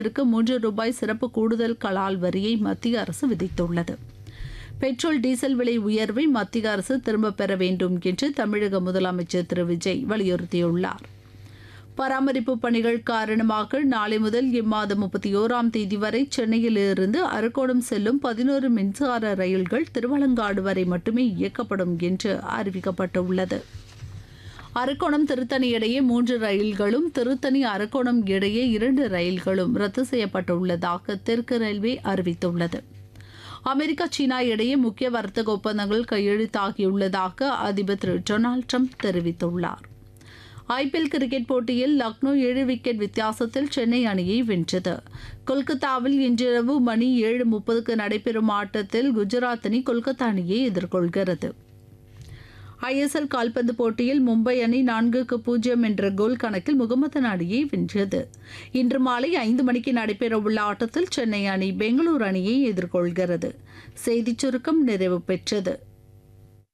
லிட்டருக்கு மூன்று ரூபாய் சிறப்பு கூடுதல் கலால் வரியை மத்திய அரசு விதித்துள்ளது பெட்ரோல் டீசல் விலை உயர்வை மத்திய அரசு திரும்பப் பெற வேண்டும் என்று தமிழக முதலமைச்சர் திரு விஜய் வலியுறுத்தியுள்ளார் பராமரிப்பு பணிகள் காரணமாக நாளை முதல் இம்மாதம் முப்பத்தி ஓராம் தேதி வரை சென்னையிலிருந்து அரக்கோணம் செல்லும் பதினோரு மின்சார ரயில்கள் திருவலங்காடு வரை மட்டுமே இயக்கப்படும் என்று அறிவிக்கப்பட்டுள்ளது அரக்கோணம் திருத்தணி இடையே மூன்று ரயில்களும் திருத்தணி அரக்கோணம் இடையே இரண்டு ரயில்களும் ரத்து செய்யப்பட்டுள்ளதாக தெற்கு ரயில்வே அறிவித்துள்ளது அமெரிக்கா சீனா இடையே முக்கிய வர்த்தக ஒப்பந்தங்கள் கையெழுத்தாகியுள்ளதாக அதிபர் திரு டொனால்டு ட்ரம்ப் தெரிவித்துள்ளார் ஐபிஎல் கிரிக்கெட் போட்டியில் லக்னோ ஏழு விக்கெட் வித்தியாசத்தில் சென்னை அணியை வென்றது கொல்கத்தாவில் இன்றிரவு மணி ஏழு முப்பதுக்கு நடைபெறும் ஆட்டத்தில் குஜராத் அணி கொல்கத்தா அணியை எதிர்கொள்கிறது ஐஎஸ்எல் கால்பந்து போட்டியில் மும்பை அணி நான்குக்கு பூஜ்ஜியம் என்ற கோல் கணக்கில் முகமதன் அணியை வென்றது இன்று மாலை ஐந்து மணிக்கு நடைபெறவுள்ள ஆட்டத்தில் சென்னை அணி பெங்களூரு அணியை எதிர்கொள்கிறது செய்திச் சுருக்கம் நிறைவு பெற்றது